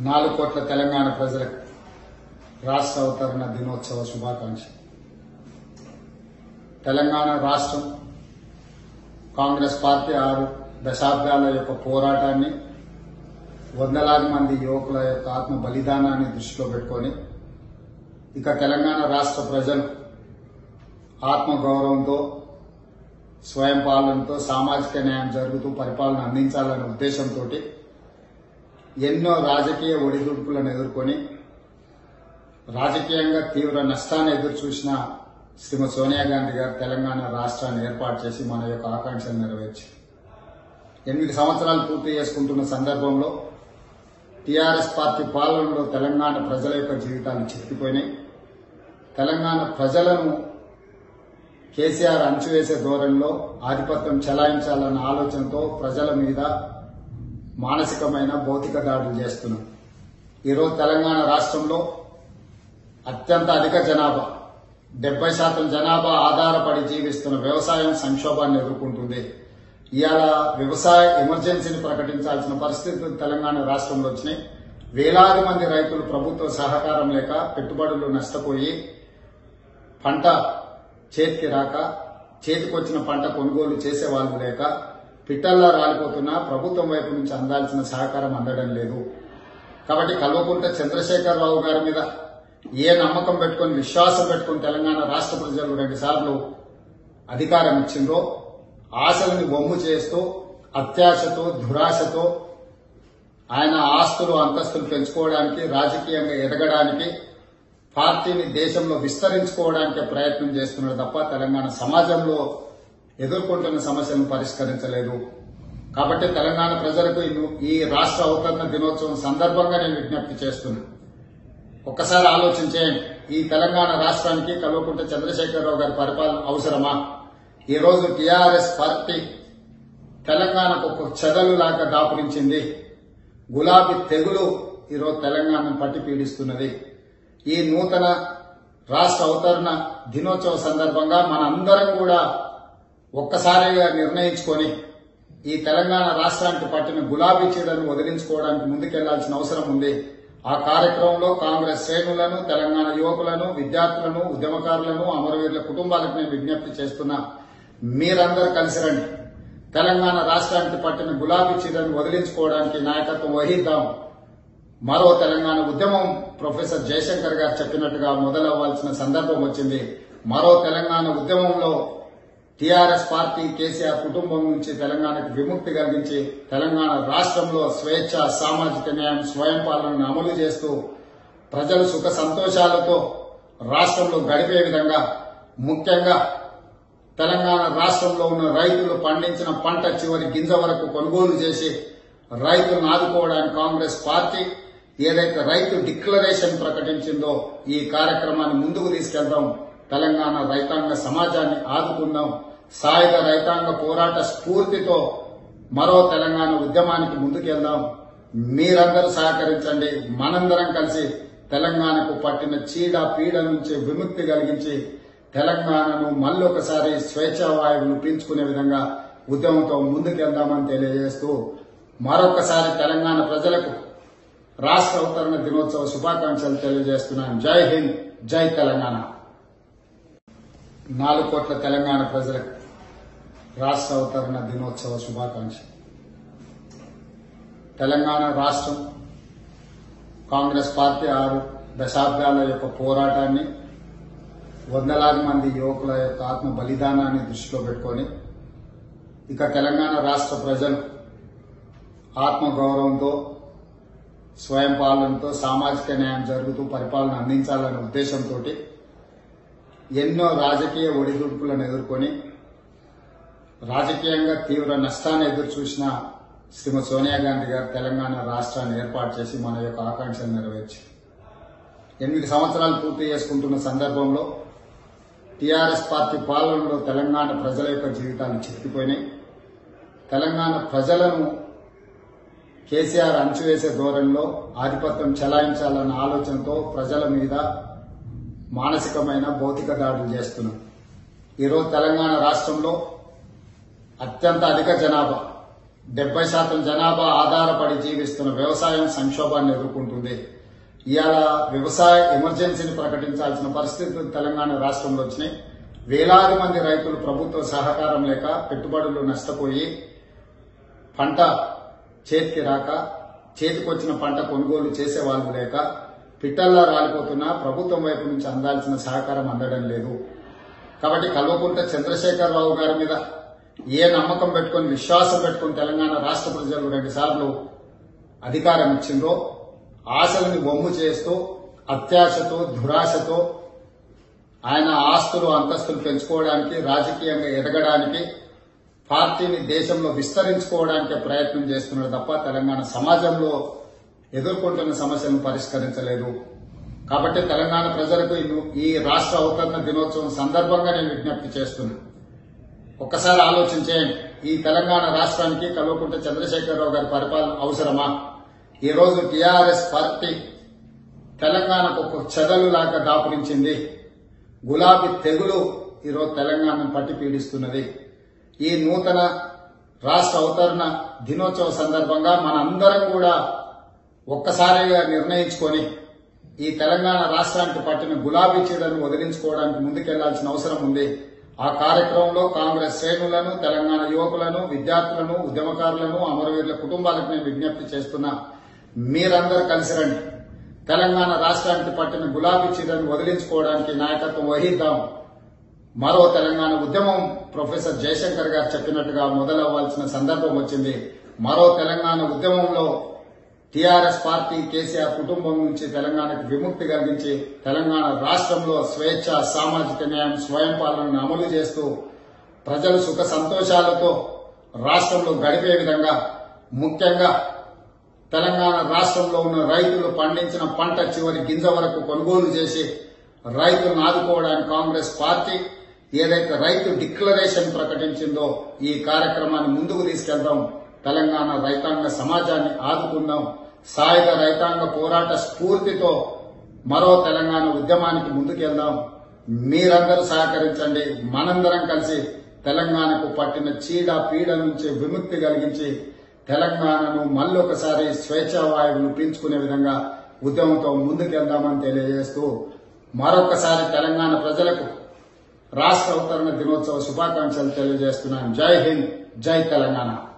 నాలుగు కోట్ల తెలంగాణ ప్రజలకు రాష్ట్ర అవతరణ దినోత్సవ శుభాకాంక్షలు తెలంగాణ రాష్ట్రం కాంగ్రెస్ పార్టీ ఆరు దశాబ్దాల యొక్క పోరాటాన్ని వందలాది మంది యువకుల యొక్క ఆత్మ బలిదానాన్ని దృష్టిలో పెట్టుకొని ఇక తెలంగాణ రాష్ట్ర ప్రజలు ఆత్మగౌరవంతో స్వయం పాలనతో సామాజిక న్యాయం జరుగుతూ పరిపాలన అందించాలనే ఉద్దేశంతో ఎన్నో రాజకీయ ఒడిదుడుకులను ఎదుర్కొని రాజకీయంగా తీవ్ర నష్టాన్ని ఎదురు చూసిన శ్రీమతి సోనియా గాంధీ గారు తెలంగాణ రాష్ట్రాన్ని ఏర్పాటు చేసి మన యొక్క ఆకాంక్షలు నెరవేర్చారు ఎనిమిది సంవత్సరాలు పూర్తి చేసుకుంటున్న సందర్భంలో టీఆర్ఎస్ పార్టీ పాలనలో తెలంగాణ ప్రజల యొక్క జీవితాలు చిక్కిపోయినాయి తెలంగాణ ప్రజలను కేసీఆర్ అంచువేసే ధోరణిలో ఆధిపత్యం చెలాయించాలన్న ఆలోచనతో ప్రజల మీద మానసికమైన భౌతిక దాడులు చేస్తున్నాం ఈరోజు తెలంగాణ రాష్ట్రంలో అత్యంత అధిక జనాభా డెబ్బై శాతం జనాభా ఆధారపడి జీవిస్తున్న వ్యవసాయం సంక్షోభాన్ని ఎదుర్కొంటుంది ఇవాళ వ్యవసాయ ఎమర్జెన్సీని ప్రకటించాల్సిన పరిస్థితులు తెలంగాణ రాష్ట్రంలో వచ్చినాయి వేలాది మంది రైతులు ప్రభుత్వ సహకారం లేక పెట్టుబడులు నష్టపోయి పంట చేతికి రాక చేతికొచ్చిన పంట కొనుగోలు చేసే వాళ్ళు లేక పిట్టల్లా రాలిపోతున్నా ప్రభుత్వం వైపు నుంచి అందాల్సిన సహకారం అందడం లేదు కాబట్టి కల్వకుంట చంద్రశేఖరరావు గారి మీద ఏ నమ్మకం పెట్టుకొని విశ్వాసం పెట్టుకొని తెలంగాణ రాష్ట్ర ప్రజలు రెండు సార్లు అధికారం ఇచ్చిందో ఆశలను బొమ్ము చేస్తూ అత్యాశతో దురాశతో ఆయన ఆస్తులు అంతస్తులు పెంచుకోవడానికి రాజకీయంగా ఎదగడానికి పార్టీని దేశంలో విస్తరించుకోవడానికి ప్రయత్నం చేస్తున్నాడు తప్ప తెలంగాణ సమాజంలో ఎదుర్కొంటున్న సమస్యలను పరిష్కరించలేదు కాబట్టి తెలంగాణ ప్రజలకు ఈ- ఈ రాష్ట్ర అవతరణ దినోత్సవం సందర్భంగా నేను విజ్ఞప్తి చేస్తున్నా ఒక్కసారి ఆలోచన చేయండి ఈ తెలంగాణ రాష్ట్రానికి కల్వకుంట్ల చంద్రశేఖరరావు గారి పరిపాలన అవసరమా ఈ రోజు టీఆర్ఎస్ పార్టీ తెలంగాణకు ఒక చెదలులాగా దాపురించింది గులాబీ తెగులు ఈరోజు తెలంగాణను పట్టి పీడిస్తున్నది ఈ నూతన రాష్ట్ర అవతరణ దినోత్సవ సందర్భంగా మనందరం కూడా ఒక్కసారిగా నిర్ణయించుకొని ఈ తెలంగాణ రాష్ట్రానికి పట్టిన గులాబీ చీడను వదిలించుకోవడానికి ముందుకెళ్లాల్సిన అవసరం ఉంది ఆ కార్యక్రమంలో కాంగ్రెస్ శ్రేణులను తెలంగాణ యువకులను విద్యార్థులను ఉద్యమకారులను అమరవీరుల కుటుంబాలకు నేను విజ్ఞప్తి చేస్తున్నా మీరందరూ కలిసి రండి తెలంగాణ రాష్ట్రానికి పట్టిన గులాబీ చీడను వదిలించుకోవడానికి నాయకత్వం వహిద్దాం మరో తెలంగాణ ఉద్యమం ప్రొఫెసర్ జయశంకర్ గారు చెప్పినట్టుగా మొదలవ్వాల్సిన సందర్భం వచ్చింది మరో తెలంగాణ ఉద్యమంలో టీఆర్ఎస్ పార్టీ కేసీఆర్ కుటుంబం నుంచి తెలంగాణకు విముక్తి కలిగించి తెలంగాణ రాష్ట్రంలో స్వేచ్ఛ సామాజిక న్యాయం స్వయం పాలనను అమలు చేస్తూ ప్రజలు సుఖ సంతోషాలతో రాష్ట్రంలో గడిపే విధంగా ముఖ్యంగా తెలంగాణ రాష్ట్రంలో ఉన్న రైతులు పండించిన పంట చివరి గింజ వరకు కొనుగోలు చేసి రైతులను ఆదుకోవడానికి కాంగ్రెస్ పార్టీ ఏదైతే రైతు డిక్లరేషన్ ప్రకటించిందో ఈ కార్యక్రమాన్ని ముందుకు తీసుకెళ్దాం తెలంగాణ రైతాంగ సమాజాన్ని ఆదుకుందాం సాయుధ రైతాంగ పోరాట స్ఫూర్తితో మరో తెలంగాణ ఉద్యమానికి ముందుకెళ్దాం మీరందరూ సహకరించండి మనందరం కలిసి తెలంగాణకు పట్టిన చీడ పీడ నుంచి విముక్తి కలిగించి తెలంగాణను మళ్ళొకసారి స్వేచ్ఛా వాయువులు పీల్చుకునే విధంగా ఉద్యమంతో ముందుకెళ్దామని తెలియజేస్తూ మరొకసారి తెలంగాణ ప్రజలకు రాష్ట్ర అవతరణ దినోత్సవ శుభాకాంక్షలు తెలియజేస్తున్నాను జై హింద్ జై తెలంగాణ నాలుగు కోట్ల తెలంగాణ ప్రజలకు రాష్ట్ర అవతరణ దినోత్సవ శుభాకాంక్షలు తెలంగాణ రాష్ట్రం కాంగ్రెస్ పార్టీ ఆరు దశాబ్దాల యొక్క పోరాటాన్ని వందలాది మంది యువకుల యొక్క ఆత్మ బలిదానాన్ని దృష్టిలో పెట్టుకొని ఇక తెలంగాణ రాష్ట్ర ప్రజలు ఆత్మగౌరవంతో స్వయం పాలనతో సామాజిక న్యాయం జరుగుతూ పరిపాలన అందించాలనే ఉద్దేశంతో ఎన్నో రాజకీయ ఒడిదుడుకులను ఎదుర్కొని రాజకీయంగా తీవ్ర నష్టాన్ని ఎదురు చూసిన శ్రీమతి సోనియా గాంధీ గారు తెలంగాణ రాష్ట్రాన్ని ఏర్పాటు చేసి మన యొక్క ఆకాంక్షలు నెరవేర్చారు ఎనిమిది సంవత్సరాలు పూర్తి చేసుకుంటున్న సందర్భంలో టీఆర్ఎస్ పార్టీ పాలనలో తెలంగాణ ప్రజల యొక్క జీవితాలు చిక్కిపోయినాయి తెలంగాణ ప్రజలను కేసీఆర్ అంచువేసే ధోరణిలో ఆధిపత్యం చెలాయించాలన్న ఆలోచనతో ప్రజల మీద మానసికమైన భౌతిక దాడులు చేస్తున్నాం ఈరోజు తెలంగాణ రాష్ట్రంలో అత్యంత అధిక జనాభా డెబ్బై శాతం జనాభా ఆధారపడి జీవిస్తున్న వ్యవసాయం సంక్షోభాన్ని ఎదుర్కొంటుంది ఇవాళ వ్యవసాయ ఎమర్జెన్సీని ప్రకటించాల్సిన పరిస్థితులు తెలంగాణ రాష్ట్రంలో వచ్చినాయి వేలాది మంది రైతులు ప్రభుత్వ సహకారం లేక పెట్టుబడులు నష్టపోయి పంట చేతికి రాక చేతికొచ్చిన పంట కొనుగోలు చేసే వాళ్ళు లేక పిట్టల్లా రాలిపోతున్నా ప్రభుత్వం వైపు నుంచి అందాల్సిన సహకారం అందడం లేదు కాబట్టి కల్వకుంట చంద్రశేఖరరావు గారి మీద ఏ నమ్మకం పెట్టుకొని విశ్వాసం పెట్టుకొని తెలంగాణ రాష్ట్ర ప్రజలు రెండు సార్లు అధికారం ఇచ్చిందో ఆశలని బొమ్ము చేస్తూ అత్యాశతో దురాశతో ఆయన ఆస్తులు అంతస్తులు పెంచుకోవడానికి రాజకీయంగా ఎదగడానికి పార్టీని దేశంలో విస్తరించుకోవడానికి ప్రయత్నం చేస్తున్నాడు తప్ప తెలంగాణ సమాజంలో ఎదుర్కొంటున్న సమస్యలను పరిష్కరించలేదు కాబట్టి తెలంగాణ ప్రజలకు ఇನ್ನು- ఈ రాష్ట్ర అవతరణ దినోత్సవం సందర్భంగా నేను విజ్ఞప్తి చేస్తున్నా ఒక్కసారి ఆలోచించేయండి ఈ తెలంగాణ రాష్ట్రానికి కల్వకుంట్ల చంద్రశేఖరరావు గారి పరిపాలన అవసరమా ఈ రోజు టీఆర్ఎస్ పార్టీ తెలంగాణకు ఒక చెదలులాగా దాపురించింది గులాబీ తెగులు ఈరోజు తెలంగాణను పట్టి పీడిస్తున్నది ఈ నూతన రాష్ట్ర అవతరణ దినోత్సవ సందర్భంగా మనందరం కూడా ఒక్కసారిగా నిర్ణయించుకొని ఈ తెలంగాణ రాష్ట్రానికి పట్టిన గులాబీ చీడను వదిలించుకోవడానికి ముందుకెళ్లాల్సిన అవసరం ఉంది ఆ కార్యక్రమంలో కాంగ్రెస్ శ్రేణులను తెలంగాణ యువకులను విద్యార్థులను ఉద్యమకారులను అమరవీరుల కుటుంబాలకు నేను విజ్ఞప్తి చేస్తున్నా మీరందరూ కలిసి రండి తెలంగాణ రాష్ట్రానికి పట్టిన గులాబీ చీడను వదిలించుకోవడానికి నాయకత్వం వహిద్దాం మరో తెలంగాణ ఉద్యమం ప్రొఫెసర్ జయశంకర్ గారు చెప్పినట్టుగా మొదలవ్వాల్సిన సందర్భం వచ్చింది మరో తెలంగాణ ఉద్యమంలో టీఆర్ఎస్ పార్టీ కేసీఆర్ కుటుంబం నుంచి తెలంగాణకు విముక్తి కలిగించి తెలంగాణ రాష్ట్రంలో స్వేచ్ఛ సామాజిక న్యాయం స్వయం పాలనను అమలు చేస్తూ ప్రజలు సుఖ సంతోషాలతో రాష్ట్రంలో గడిపే విధంగా ముఖ్యంగా తెలంగాణ రాష్ట్రంలో ఉన్న రైతులు పండించిన పంట చివరి గింజ వరకు కొనుగోలు చేసి రైతులను ఆదుకోవడానికి కాంగ్రెస్ పార్టీ ఏదైతే రైతు డిక్లరేషన్ ప్రకటించిందో ఈ కార్యక్రమాన్ని ముందుకు తీసుకెళ్దాం తెలంగాణ రైతాంగ సమాజాన్ని ఆదుకుందాం సాయుధ రైతాంగ పోరాట స్ఫూర్తితో మరో తెలంగాణ ఉద్యమానికి ముందుకెళ్దాం మీరందరూ సహకరించండి మనందరం కలిసి తెలంగాణకు పట్టిన చీడ పీడ నుంచి విముక్తి కలిగించి తెలంగాణను మళ్ళొకసారి స్వేచ్ఛావాయువులు పీల్చుకునే విధంగా ఉద్యమంతో ముందుకెళ్దామని తెలియజేస్తూ మరొకసారి తెలంగాణ ప్రజలకు రాష్ట్ర అవతరణ దినోత్సవ శుభాకాంక్షలు తెలియజేస్తున్నాను జై హింద్ జై తెలంగాణ